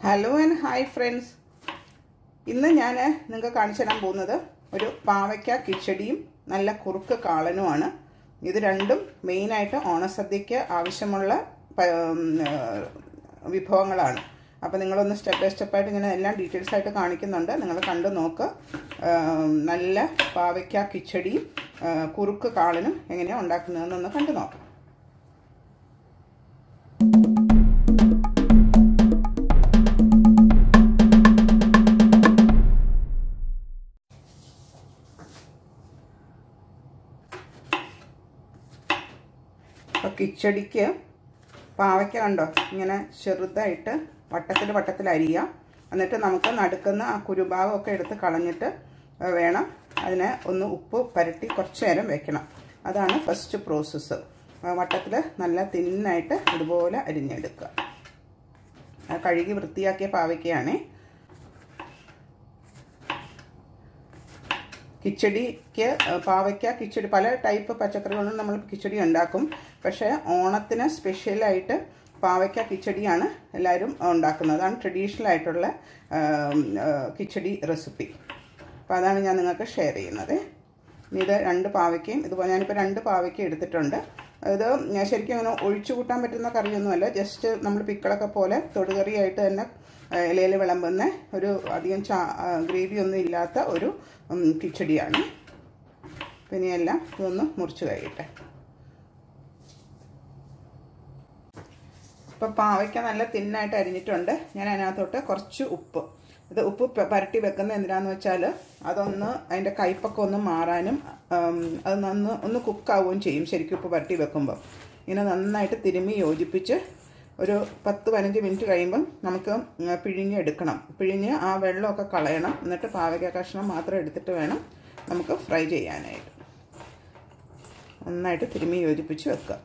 hello and hi friends ഇന്ന് ഞാൻ നിങ്ങൾക്ക് കാണിച്ചു തരാൻ പോകുന്നത് ഒരു പാവയ്ക്ക കിച്ചടിയും നല്ല കുറുക്ക് കാളനുമാണ് ഇത് രണ്ടും മെയിനായിട്ട് ഓണസദ്യക്ക് ആവശ്യമുള്ള പ- ഉം, ഏഹ്, വിഭവങ്ങളാണ് അപ്പോൾ നിങ്ങളൊന്ന് സ്റ്റെപ്പ് ബൈ സ്റ്റെപ്പായിട്ട് ഇങ്ങനെ എല്ലാം ഡീറ്റെയിൽസ് ആയിട്ട് കാണിക്കുന്നുണ്ട് നിങ്ങൾ കണ്ടു നോക്ക് ഏഹ്, നല്ല പാവയ്ക്ക കിച്ചടിയും ഏഹ്, കുറുക്ക് കാളനും എങ്ങനെയാണ് ഉണ്ടാക്കുന്നതെന്നൊന്ന് കണ്ടു നോക്കാം അപ്പോൾ കിച്ചടിക്ക് പാവയ്ക്ക കണ്ടോ ഇങ്ങനെ ചെറുതായിട്ട് വട്ടത്തിൽ വട്ടത്തിൽ അരിയാം എന്നിട്ട് നമുക്ക് നടുക്കുന്ന ആ കുരുഭാഗമൊക്കെ എടുത്ത് കളഞ്ഞിട്ട് വേണം അതിനെ ഒന്ന് ഉപ്പ് പരട്ടി കുറച്ച് നേരം വെക്കണം അതാണ് ഫസ്റ്റ് പ്രോസസ്സ് വട്ടത്തിൽ നല്ല തിന്നായിട്ട് ഇതുപോലെ അരിഞ്ഞെടുക്കുക ആ കഴുകി വൃത്തിയാക്കിയ പാവയ്ക്കയാണേ കിച്ചടിക്ക് പാവയ്ക്ക കിച്ചടി പല ടൈപ്പ് പച്ചക്കറികളും നമ്മൾ കിച്ചടി ഉണ്ടാക്കും പക്ഷേ ഓണത്തിന് സ്പെഷ്യലായിട്ട് പാവയ്ക്ക കിച്ചടിയാണ് എല്ലാവരും ഉണ്ടാക്കുന്നത് അതാണ് ട്രഡീഷണൽ ആയിട്ടുള്ള കിച്ചടി റെസിപ്പി അപ്പോൾ അതാണ് ഞാൻ നിങ്ങൾക്ക് ഷെയർ ചെയ്യുന്നത് ഇനി ഇത് രണ്ട് പാവയ്ക്കയും ഇതുപോലെ ഞാനിപ്പോൾ രണ്ട് പാവയ്ക്ക എടുത്തിട്ടുണ്ട് ഇത് ഞാൻ ശരിക്കും അങ്ങനെ ഒഴിച്ചു കൂട്ടാൻ പറ്റുന്ന കറിയൊന്നുമല്ല ജസ്റ്റ് നമ്മൾ പിക്കളൊക്കെ പോലെ തൊടുകറിയായിട്ട് തന്നെ ഇലയിൽ വിളമ്പുന്ന ഒരു അധികം ചാ ഗ്രേവി ഒന്നും ഇല്ലാത്ത ഒരു കിച്ചടിയാണ് പിന്നെ എല്ലാം ഇതൊന്ന് മുറിച്ച് കഴിയട്ടെ ഇപ്പം പാവയ്ക്ക നല്ല തിന്നായിട്ട് അരിഞ്ഞിട്ടുണ്ട് ഞാൻ അതിനകത്തോട്ട് കുറച്ച് ഉപ്പ് ഇത് ഉപ്പ് പരട്ടി വെക്കുന്നത് എന്തിനാന്ന് വെച്ചാൽ അതൊന്ന് അതിൻ്റെ കയ്പൊക്കെ ഒന്ന് മാറാനും അത് നന്ന് ഒന്ന് കുക്കാവുകയും ചെയ്യും ശരിക്കും ഉപ്പ് പരട്ടി വെക്കുമ്പോൾ ഇങ്ങനെ നന്നായിട്ട് തിരുമ്മി യോജിപ്പിച്ച് ഒരു പത്ത് പതിനഞ്ച് മിനിറ്റ് കഴിയുമ്പം നമുക്ക് പിഴിഞ്ഞ് എടുക്കണം പിഴിഞ്ഞ് ആ വെള്ളമൊക്കെ കളയണം എന്നിട്ട് പാവയ്ക്ക കഷ്ണം മാത്രം എടുത്തിട്ട് വേണം നമുക്ക് ഫ്രൈ ചെയ്യാനായിട്ട് നന്നായിട്ട് തിരുമ്മി യോജിപ്പിച്ച് വെക്കുക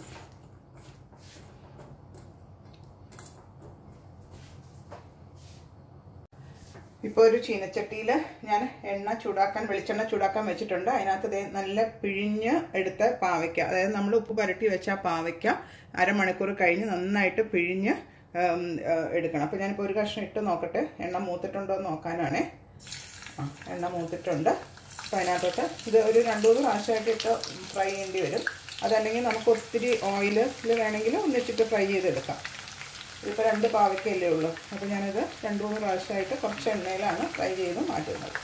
ഇപ്പോൾ ഒരു ചീനച്ചട്ടിയിൽ ഞാൻ എണ്ണ ചൂടാക്കാൻ വെളിച്ചെണ്ണ ചൂടാക്കാൻ വെച്ചിട്ടുണ്ട് അതിനകത്ത് നല്ല പിഴിഞ്ഞ് എടുത്ത പാവയ്ക്ക അതായത് നമ്മൾ ഉപ്പ് പുരട്ടി വെച്ച പാവയ്ക്ക അരമണിക്കൂർ കഴിഞ്ഞ് നന്നായിട്ട് പിഴിഞ്ഞ് എടുക്കണം അപ്പോൾ ഞാനിപ്പോൾ ഒരു കഷ്ണം ഇട്ട് നോക്കട്ടെ എണ്ണ മൂത്തിട്ടുണ്ടോ എന്ന് നോക്കാനാണേ ആ എണ്ണ മൂത്തിട്ടുണ്ട് അപ്പോൾ അതിനകത്തോട്ട് ഇത് ഒരു രണ്ട് മൂന്ന് പ്രാവശ്യമായിട്ട് ഇട്ട് ഫ്രൈ ചെയ്യേണ്ടി വരും അതല്ലെങ്കിൽ നമുക്ക് ഒത്തിരി ഓയിലിൽ വേണമെങ്കിൽ ഒന്നിച്ചിട്ട് ഫ്രൈ ചെയ്തെടുക്കാം ഇതിപ്പോൾ രണ്ട് പാവയ്ക്കല്ലേ ഉള്ളൂ അപ്പോൾ ഞാനിത് രണ്ട് മൂന്ന് പ്രാവശ്യമായിട്ട് കുറച്ച് എണ്ണയിലാണ് ഫ്രൈ ചെയ്ത് മാറ്റുന്നത്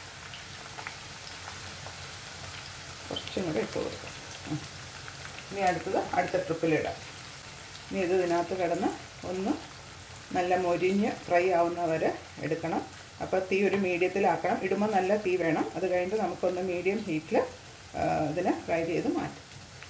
കുറച്ചും കൂടെ ഇട്ട് കൊടുക്കാം ഇനി അടുത്തത് അടുത്ത ട്രിപ്പിലിടാം ഇനി ഇത് ഇതിനകത്ത് കിടന്ന് ഒന്ന് നല്ല മൊരിഞ്ഞ് ഫ്രൈ ആവുന്നവരെ എടുക്കണം അപ്പോൾ തീ ഒരു മീഡിയത്തിലാക്കണം ഇടുമ്പോൾ നല്ല തീ വേണം അത് കഴിഞ്ഞിട്ട് നമുക്കൊന്ന് മീഡിയം ഹീറ്റിൽ ഇതിനെ ഫ്രൈ ചെയ്ത് മാറ്റാം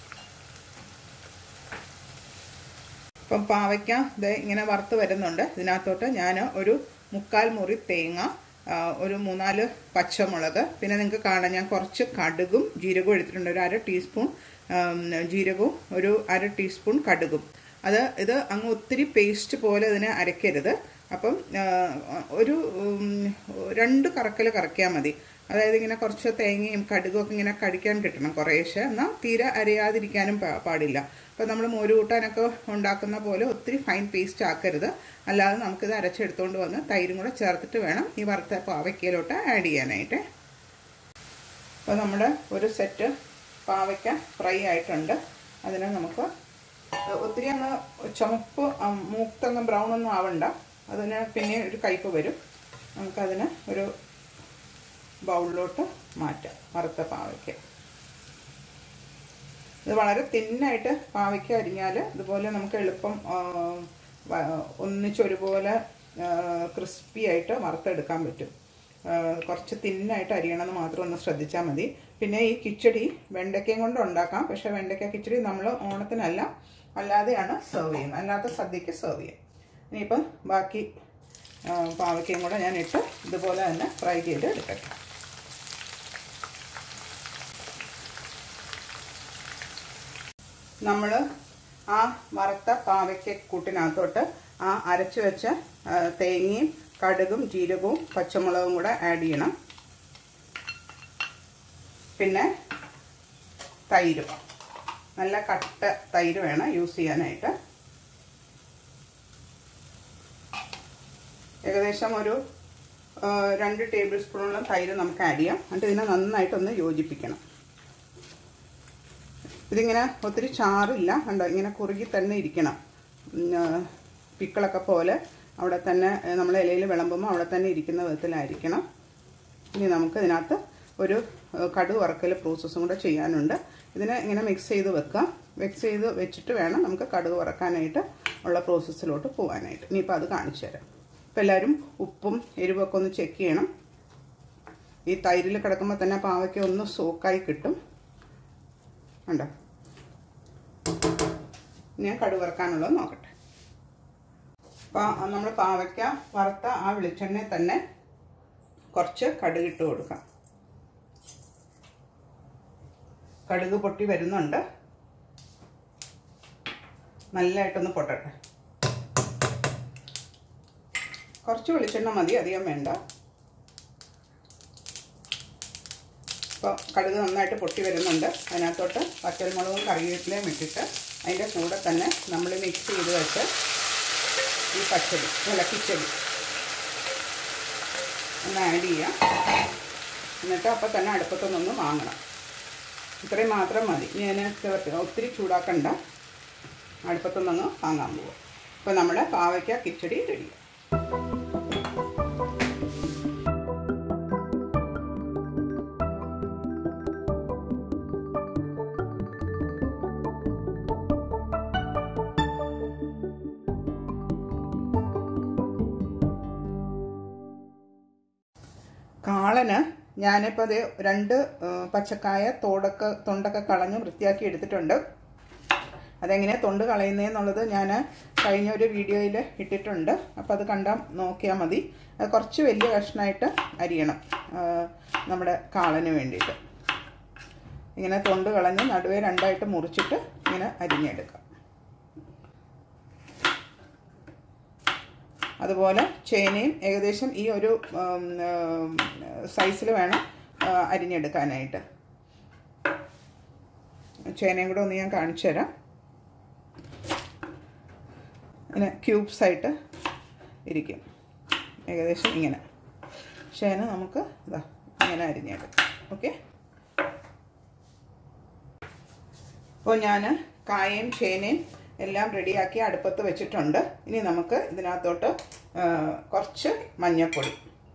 ഇപ്പം പാവയ്ക്ക ഇത് ഇങ്ങനെ വറുത്ത് വരുന്നുണ്ട് ഇതിനകത്തോട്ട് ഞാൻ ഒരു മുക്കാൽ മുറി തേങ്ങ ഒരു മൂന്നാല് പച്ചമുളക് പിന്നെ നിങ്ങൾക്ക് കാണാം ഞാൻ കുറച്ച് കടുകും ജീരകവും എടുത്തിട്ടുണ്ട് ഒരു അര ടീസ്പൂൺ ജീരകവും ഒരു അര ടീസ്പൂൺ കടുകും അത് ഇത് അങ്ങ് ഒത്തിരി പേസ്റ്റ് പോലെ ഇതിനെ അരയ്ക്കരുത് അപ്പം ഒരു രണ്ട് കറക്കൽ കറക്കിയാൽ മതി അതായത് ഇങ്ങനെ കുറച്ച് തേങ്ങയും കടുകും ഒക്കെ ഇങ്ങനെ കടിക്കാൻ കിട്ടണം കുറേശ്ശെ എന്നാൽ തീരെ അരയാതിരിക്കാനും പാടില്ല അപ്പോൾ നമ്മൾ മോര് കൂട്ടാനൊക്കെ ഉണ്ടാക്കുന്ന പോലെ ഒത്തിരി ഫൈൻ പേസ്റ്റ് ആക്കരുത് അല്ലാതെ നമുക്കിത് അരച്ചെടുത്തുകൊണ്ട് വന്ന് തൈരും കൂടെ ചേർത്തിട്ട് വേണം ഈ വറുത്ത പാവയ്ക്കയിലോട്ട് ആഡ് ചെയ്യാനായിട്ട് അപ്പോൾ നമ്മുടെ ഒരു സെറ്റ് പാവയ്ക്ക ഫ്രൈ ആയിട്ടുണ്ട് അതിനെ നമുക്ക് ഒത്തിരി അങ്ങ് ചുമപ്പ് മൂത്തങ്ങ് ബ്രൗൺ ഒന്നും ആവണ്ട അതിന് പിന്നെ ഒരു കയ്പ് വരും നമുക്കതിന് ഒരു ബൗളിലോട്ട് മാറ്റാം വറുത്ത പാവയ്ക്ക ഇത് വളരെ തിന്നായിട്ട് പാവയ്ക്ക അരിഞ്ഞാൽ ഇതുപോലെ നമുക്ക് എളുപ്പം ഒന്നിച്ചൊരുപോലെ ക്രിസ്പി ആയിട്ട് വറുത്തെടുക്കാൻ പറ്റും കുറച്ച് തിന്നായിട്ട് അരിയണമെന്ന് മാത്രം ഒന്ന് ശ്രദ്ധിച്ചാൽ മതി പിന്നെ ഈ കിച്ചടി വെണ്ടയ്ക്കയും കൊണ്ട് ഉണ്ടാക്കാം പക്ഷേ വെണ്ടയ്ക്ക കിച്ചടി നമ്മൾ ഓണത്തിനല്ല അല്ലാതെയാണ് സെർവ് ചെയ്യുന്നത് അല്ലാത്ത സദ്യക്ക് സെർവ് ചെയ്യും ഇനിയിപ്പം ബാക്കി പാവയ്ക്കയും കൂടെ ഞാൻ ഇട്ട് ഇതുപോലെ തന്നെ ഫ്രൈ ചെയ്ത് എടുക്കട്ടെ നമ്മൾ ആ വറുത്ത പാവയ്ക്ക കൂട്ടിനകത്തോട്ട് ആ അരച്ചു വെച്ച തേങ്ങയും കടുകും ജീരകവും പച്ചമുളകും കൂടെ ആഡ് ചെയ്യണം പിന്നെ തൈരും നല്ല കട്ട തൈര് വേണം യൂസ് ചെയ്യാനായിട്ട് ഏകദേശം ഒരു ആ, രണ്ട് ടേബിൾ സ്പൂണോളം തൈര് നമുക്ക് ആഡ് ചെയ്യാം എന്നിട്ട് ഇതിനെ നന്നായിട്ടൊന്ന് യോജിപ്പിക്കണം ഇതിങ്ങനെ ഒത്തിരി ചാറില്ല കണ്ടോ ഇങ്ങനെ കുറുകി തന്നെ ഇരിക്കണം ഉം, ആ, പിക്കിളൊക്കെ പോലെ അവിടെ തന്നെ നമ്മൾ ഇലയിൽ വിളമ്പുമ്പോൾ അവിടെ തന്നെ ഇരിക്കുന്ന വിധത്തിലായിരിക്കണം ഇനി നമുക്ക് ഇതിനകത്ത് ഒരു ആ, കടുക് വറക്കൽ പ്രോസസ്സും കൂടെ ചെയ്യാനുണ്ട് ഇതിനെ ഇങ്ങനെ മിക്സ് ചെയ്ത് വെക്കാം മിക്സ് ചെയ്ത് വെച്ചിട്ട് വേണം നമുക്ക് കടുക് വറക്കാനായിട്ട് ഉള്ള പ്രോസസ്സിലോട്ട് പോകാനായിട്ട് ഇനിയിപ്പോൾ അത് കാണിച്ചു തരാം അപ്പോൾ എല്ലാവരും ഉപ്പും എരിവൊക്കെ ഒന്ന് ചെക്ക് ചെയ്യണം ഈ തൈരിൽ കിടക്കുമ്പോൾ തന്നെ പാവയ്ക്ക ഒന്ന് സോക്കായി കിട്ടും ഉണ്ടോ ഞാൻ കടുക് വറക്കാനുള്ളത് നോക്കട്ടെ അപ്പോൾ നമ്മൾ പാവയ്ക്ക വറുത്ത ആ വെളിച്ചെണ്ണയിൽ തന്നെ കുറച്ച് കടുക് ഇട്ട് കൊടുക്കാം കടുക് പൊട്ടി വരുന്നുണ്ട് നല്ലതായിട്ടൊന്ന് പൊട്ടട്ടെ കുറച്ച് വെളിച്ചെണ്ണ മതി അധികം വേണ്ട ഇപ്പോൾ കടുക് നന്നായിട്ട് പൊട്ടി വരുന്നുണ്ട് അതിനകത്തോട്ട് പച്ചമുളകും കറിവേപ്പിലയും ഇട്ടിട്ട് അതിൻ്റെ കൂടെ തന്നെ നമ്മൾ മിക്സ് ചെയ്ത് വെച്ച് ഈ പച്ചടി അല്ല കിച്ചടി ഒന്ന് ആഡ് ചെയ്യാം എന്നിട്ട് അപ്പോൾ തന്നെ അടുപ്പത്തൊന്നൊന്ന് വാങ്ങണം ഇത്രയും മാത്രം മതി ഞാൻ ഒത്തിരി ചൂടാക്കണ്ട അടുപ്പത്തൊന്നങ്ങ് വാങ്ങാൻ പോവാം അപ്പോൾ നമ്മുടെ പാവയ്ക്ക കിച്ചടി റെഡി കാളന് ഞാനിപ്പോൾ അത് രണ്ട് പച്ചക്കായ തോടൊക്കെ തൊണ്ടൊക്കെ കളഞ്ഞ് വൃത്തിയാക്കി എടുത്തിട്ടുണ്ട് അതെങ്ങനെ തൊണ്ട് കളയുന്നതെന്നുള്ളത് ഞാൻ കഴിഞ്ഞ ഒരു വീഡിയോയിൽ ഇട്ടിട്ടുണ്ട് അപ്പോൾ അത് കണ്ടാൽ നോക്കിയാൽ മതി അത് കുറച്ച് വലിയ കഷ്ണമായിട്ട് അരിയണം നമ്മുടെ കാളന് വേണ്ടിയിട്ട് ഇങ്ങനെ തൊണ്ട് കളഞ്ഞ് നടുവേ രണ്ടായിട്ട് മുറിച്ചിട്ട് ഇങ്ങനെ അരിഞ്ഞെടുക്കാം അതുപോലെ ചേനയും ഏകദേശം ഈ ഒരു സൈസിൽ വേണം അരിഞ്ഞെടുക്കാനായിട്ട് ചേനയും കൂടെ ഒന്ന് ഞാൻ കാണിച്ചു തരാം ഇങ്ങനെ ക്യൂബ്സ് ആയിട്ട് ഇരിക്കും ഏകദേശം ഇങ്ങനെ ചേന നമുക്ക് ഇതാ ഇങ്ങനെ അരിഞ്ഞെടുക്കാം ഓക്കെ അപ്പോൾ ഞാൻ കായയും ചേനയും എല്ലാം റെഡിയാക്കി അടുപ്പത്ത് വെച്ചിട്ടുണ്ട് ഇനി നമുക്ക് ഇതിനകത്തോട്ട് കുറച്ച് മഞ്ഞൾപ്പൊടി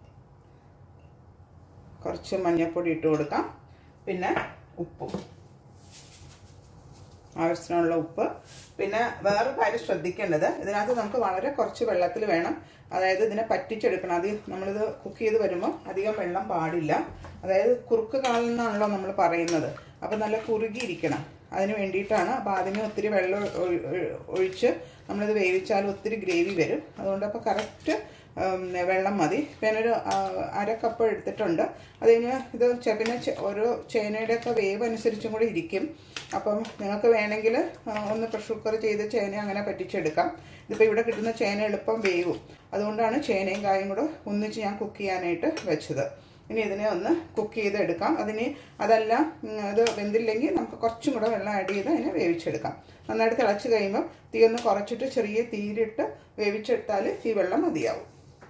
കുറച്ച് മഞ്ഞൾപ്പൊടി ഇട്ട് കൊടുക്കാം പിന്നെ ഉപ്പും ആവശ്യത്തിനുള്ള ഉപ്പ് പിന്നെ വേറെ കാര്യം ശ്രദ്ധിക്കേണ്ടത് ഇതിനകത്ത് നമുക്ക് വളരെ കുറച്ച് വെള്ളത്തിൽ വേണം അതായത് ഇതിനെ പറ്റിച്ചെടുക്കണം അത് നമ്മളിത് കുക്ക് ചെയ്ത് വരുമ്പോൾ അധികം വെള്ളം പാടില്ല അതായത് കുറുക്ക് കാലെന്നാണല്ലോ നമ്മൾ പറയുന്നത് അപ്പം നല്ല കുറുകിയിരിക്കണം അതിന് വേണ്ടിയിട്ടാണ് അപ്പോൾ അതിന് ഒത്തിരി വെള്ളം ഒഴിച്ച് നമ്മളിത് വേവിച്ചാൽ ഒത്തിരി ഗ്രേവി വരും അതുകൊണ്ട് അപ്പോൾ കറക്റ്റ് വെള്ളം മതി ഞാനൊരു അര കപ്പ് എടുത്തിട്ടുണ്ട് അത് കഴിഞ്ഞ് ഇത് പിന്നെ ഓരോ ചേനയുടെയൊക്കെ വേവ് അനുസരിച്ചും കൂടി ഇരിക്കും അപ്പം നിങ്ങൾക്ക് വേണമെങ്കിൽ ഒന്ന് പ്രഷർ കുക്കർ ചെയ്ത് ചേന അങ്ങനെ പറ്റിച്ചെടുക്കാം ഇതിപ്പോൾ ഇവിടെ കിട്ടുന്ന ചേന എളുപ്പം വേവും അതുകൊണ്ടാണ് ചേനയും കായും കൂടെ ഒന്നിച്ച് ഞാൻ കുക്ക് ചെയ്യാനായിട്ട് വെച്ചത് ഇനി ഇതിനെ ഒന്ന് കുക്ക് ചെയ്തെടുക്കാം അതിന് അതല്ല അത് വെന്തില്ലെങ്കിൽ നമുക്ക് കുറച്ചും കൂടെ വെള്ളം ആഡ് ചെയ്ത് അതിനെ വേവിച്ചെടുക്കാം നന്നായിട്ട് തിളച്ച് കഴിയുമ്പോൾ തീ ഒന്ന് കുറച്ചിട്ട് ചെറിയ തീയിലിട്ട് വേവിച്ചെടുത്താൽ ഈ വെള്ളം മതിയാവും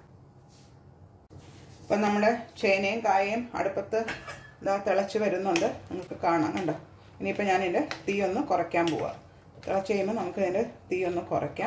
അപ്പം നമ്മുടെ ചേനയും കായയും അടുപ്പത്ത് ഇതാ തിളച്ച് വരുന്നുണ്ട് നമുക്ക് കാണാം കണ്ടോ ഇനിയിപ്പോൾ ഞാനിതിൻ്റെ തീ ഒന്ന് കുറയ്ക്കാൻ പോവാം തിളച്ച് കഴിയുമ്പോൾ നമുക്ക് ഇതിൻ്റെ തീ ഒന്ന് കുറയ്ക്കാം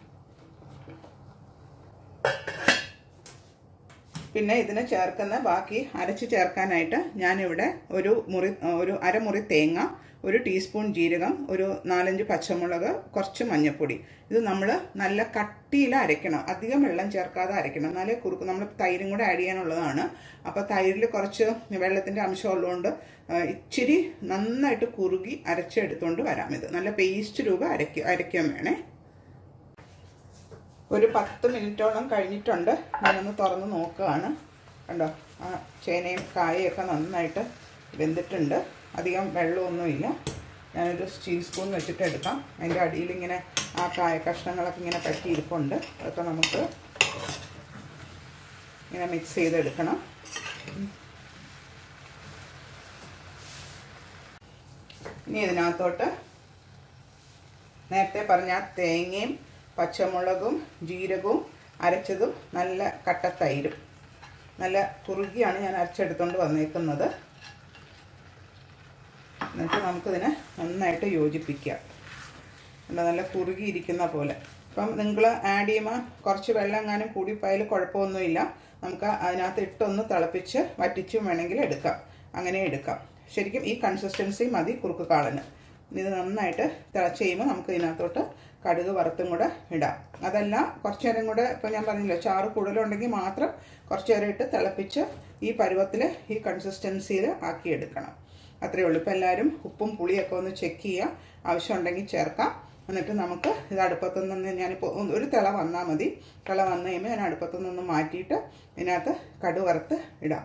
പിന്നെ ഇതിന് ചേർക്കുന്ന ബാക്കി അരച്ച് ചേർക്കാനായിട്ട് ഞാനിവിടെ ഒരു മുറി ഒരു അരമുറി തേങ്ങ ഒരു ടീസ്പൂൺ ജീരകം ഒരു നാലഞ്ച് പച്ചമുളക് കുറച്ച് മഞ്ഞൾപ്പൊടി ഇത് നമ്മൾ നല്ല കട്ടിയിൽ അരയ്ക്കണം അധികം വെള്ളം ചേർക്കാതെ അരയ്ക്കണം എന്നാലേ കുറുക്ക് നമ്മൾ തൈരും കൂടെ ആഡ് ചെയ്യാനുള്ളതാണ് അപ്പോൾ തൈരിൽ കുറച്ച് വെള്ളത്തിൻ്റെ അംശം ഉള്ളതുകൊണ്ട് ഇച്ചിരി നന്നായിട്ട് കുറുകി അരച്ചെടുത്തുകൊണ്ട് വരാം ഇത് നല്ല പേസ്റ്റ് രൂപ അരയ്ക്ക അരയ്ക്കാൻ വേണേ ഒരു പത്ത് മിനിറ്റോളം കഴിഞ്ഞിട്ടുണ്ട് ഞാനൊന്ന് തുറന്ന് നോക്കുകയാണ് കണ്ടോ ആ ചേനയും കായയൊക്കെ നന്നായിട്ട് വെന്തിട്ടുണ്ട് അധികം വെള്ളമൊന്നുമില്ല ഞാനൊരു സ്റ്റീൽ സ്പൂൺ വെച്ചിട്ട് എടുക്കാം അതിൻ്റെ അടിയിൽ ഇങ്ങനെ ആ കായ കഷ്ണങ്ങളൊക്കെ ഇങ്ങനെ പറ്റിയിരിപ്പുണ്ട് അതൊക്കെ നമുക്ക് ഇങ്ങനെ മിക്സ് ചെയ്തെടുക്കണം ഇനി ഇതിനകത്തോട്ട് നേരത്തെ പറഞ്ഞ തേങ്ങയും പച്ചമുളകും ജീരകവും അരച്ചതും നല്ല കട്ട തൈരും നല്ല കുറുകിയാണ് ഞാൻ അരച്ചെടുത്തുകൊണ്ട് വന്നേക്കുന്നത് എന്നിട്ട് നമുക്കിതിനെ നന്നായിട്ട് യോജിപ്പിക്കാം എന്താ നല്ല കുറുകിയിരിക്കുന്ന പോലെ അപ്പം നിങ്ങൾ ആഡ് ചെയ്യുമ്പോൾ കുറച്ച് വെള്ളം എങ്ങാനും കൂടിപ്പോയാൽ കുഴപ്പമൊന്നുമില്ല നമുക്ക് അതിനകത്ത് ഇട്ടൊന്ന് തിളപ്പിച്ച് വറ്റിച്ചും വേണമെങ്കിൽ എടുക്കാം അങ്ങനെ എടുക്കാം ശരിക്കും ഈ കൺസിസ്റ്റൻസി മതി കുറുക്ക് കാളന് ഇത് നന്നായിട്ട് തിളച്ച് കഴിയുമ്പോൾ നമുക്ക് ഇതിനകത്തോട്ട് കടുക് വറുത്തും കൂടെ ഇടാം അതല്ല കുറച്ച് നേരം കൂടെ ഇപ്പം ഞാൻ പറഞ്ഞില്ല ചാറ് കൂടുതലുണ്ടെങ്കിൽ മാത്രം കുറച്ച് നേരം ഇട്ട് തിളപ്പിച്ച് ഈ പരുവത്തിൽ ഈ കൺസിസ്റ്റൻസിയിൽ ആക്കിയെടുക്കണം അത്രയേ ഉള്ളൂ ഇപ്പം എല്ലാവരും ഉപ്പും പുളിയൊക്കെ ഒന്ന് ചെക്ക് ചെയ്യുക ആവശ്യമുണ്ടെങ്കിൽ ചേർക്കാം എന്നിട്ട് നമുക്ക് ഇത് അടുപ്പത്തു നിന്ന് ഞാനിപ്പോൾ ഒരു തിള വന്നാൽ മതി തിള വന്നു കഴിയുമ്പോൾ ഞാൻ അടുപ്പത്തു നിന്ന് മാറ്റിയിട്ട് ഇതിനകത്ത് കടു വറുത്ത് ഇടാം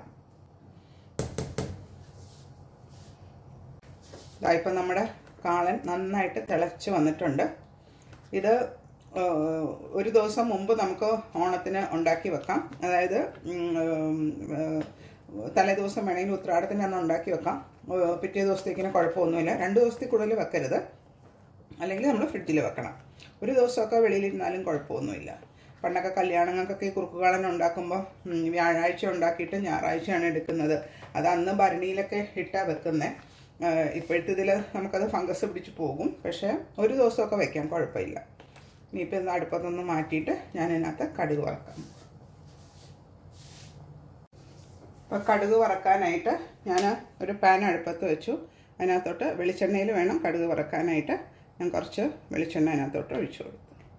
ഇതായിപ്പം നമ്മുടെ കാളൻ നന്നായിട്ട് തിളച്ച് വന്നിട്ടുണ്ട് ഇത് ഒരു ദിവസം മുമ്പ് നമുക്ക് ഓണത്തിന് ഉണ്ടാക്കി വെക്കാം അതായത് തലേ ദിവസം വേണമെങ്കിൽ ഉത്രാടത്തിന് അന്ന് ഉണ്ടാക്കി വെക്കാം പിറ്റേ ദിവസത്തേക്കിന് കുഴപ്പമൊന്നുമില്ല രണ്ട് ദിവസത്തിൽ കൂടുതൽ വെക്കരുത് അല്ലെങ്കിൽ നമ്മൾ ഫ്രിഡ്ജിൽ വെക്കണം ഒരു ദിവസമൊക്കെ വെളിയിലിരുന്നാലും കുഴപ്പമൊന്നുമില്ല പണ്ടൊക്കെ കല്യാണങ്ങൾക്കൊക്കെ കുറുക്കുകാളൻ ഉണ്ടാക്കുമ്പോൾ വ്യാഴാഴ്ച ഉണ്ടാക്കിയിട്ട് ഞായറാഴ്ചയാണ് എടുക്കുന്നത് അത് അന്ന് ഭരണിയിലൊക്കെ ഇട്ടാണ് വെക്കുന്നത് ഇപ്പോഴത്തെ ഇതിൽ നമുക്കത് ഫംഗസ് പിടിച്ച് പോകും പക്ഷേ ഒരു ദിവസമൊക്കെ വെക്കാം കുഴപ്പമില്ല ഇനിയിപ്പോൾ ഇത് അടുപ്പത്തൊന്ന് മാറ്റിയിട്ട് ഞാൻ ഇതിനകത്ത് കടുക് വറക്കാം അപ്പോൾ കടുക് വറക്കാനായിട്ട് ഞാൻ ഒരു പാൻ അടുപ്പത്ത് വെച്ചു അതിനകത്തോട്ട് വെളിച്ചെണ്ണയിൽ വേണം കടുക് വറക്കാനായിട്ട് ഞാൻ കുറച്ച് വെളിച്ചെണ്ണ അതിനകത്തോട്ട് ഒഴിച്ചു കൊടുത്തു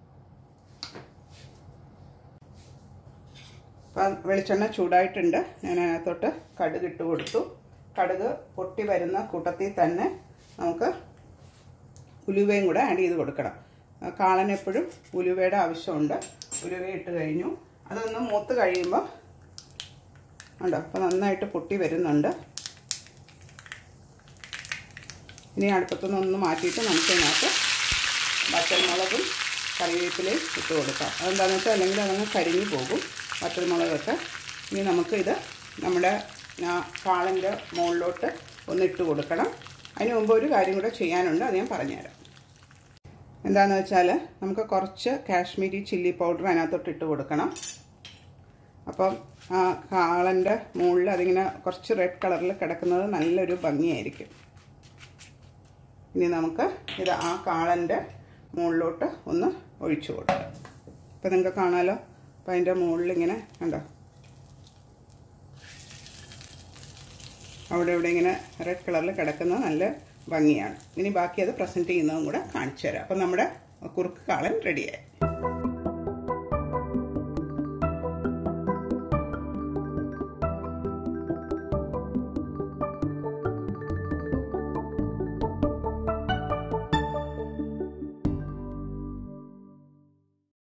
അപ്പം വെളിച്ചെണ്ണ ചൂടായിട്ടുണ്ട് ഞാൻ അതിനകത്തോട്ട് കടുക് ഇട്ട് കൊടുത്തു കടുക് പൊട്ടി വരുന്ന കൂട്ടത്തിൽ തന്നെ നമുക്ക് ഉലുവയും കൂടെ ആഡ് ചെയ്ത് കൊടുക്കണം കാളൻ എപ്പോഴും ഉലുവയുടെ ആവശ്യമുണ്ട് ഉലുവ ഇട്ട് കഴിഞ്ഞു അതൊന്ന് മൂത്ത് കഴിയുമ്പോൾ ഉണ്ടോ അപ്പോൾ നന്നായിട്ട് പൊട്ടി വരുന്നുണ്ട് ഇനി അടുപ്പത്തുനിന്ന് ഒന്ന് മാറ്റിയിട്ട് നമുക്ക് ഇതിനകത്ത് വറ്റൽമുളകും കറിവേപ്പിലയും ഇട്ട് കൊടുക്കാം അതെന്താണെന്ന് വെച്ചാൽ അല്ലെങ്കിൽ അതങ്ങ് കരിഞ്ഞു പോകും വറ്റൽമുളകൊക്കെ ഇനി നമുക്ക് ഇത് നമ്മുടെ കാളൻ്റെ മുകളിലോട്ട് ഒന്ന് ഇട്ട് കൊടുക്കണം അതിന് മുമ്പ് ഒരു കാര്യം കൂടെ ചെയ്യാനുണ്ട് അത് ഞാൻ പറഞ്ഞുതരാം എന്താണെന്ന് വെച്ചാൽ നമുക്ക് കുറച്ച് കാശ്മീരി ചില്ലി പൗഡർ അതിനകത്തോട്ട് ഇട്ട് കൊടുക്കണം അപ്പം ആ കാളൻ്റെ മുകളിൽ അതിങ്ങനെ കുറച്ച് റെഡ് കളറിൽ കിടക്കുന്നത് നല്ലൊരു ഭംഗിയായിരിക്കും ഇനി നമുക്ക് ഇത് ആ കാളൻ്റെ മുകളിലോട്ട് ഒന്ന് ഒഴിച്ചു കൊടുക്കാം ഇപ്പം നിങ്ങൾക്ക് കാണാമല്ലോ അപ്പം അതിൻ്റെ മുകളിൽ ഇങ്ങനെ കണ്ടോ അവിടെ ഇവിടെ ഇങ്ങനെ റെഡ് കളറിൽ കിടക്കുന്നത് നല്ല ഭംഗിയാണ് ഇനി ബാക്കി അത് പ്രസൻറ്റ് ചെയ്യുന്നതും കൂടെ കാണിച്ചു തരാം അപ്പം നമ്മുടെ കുറുക്ക് കാളൻ റെഡിയായി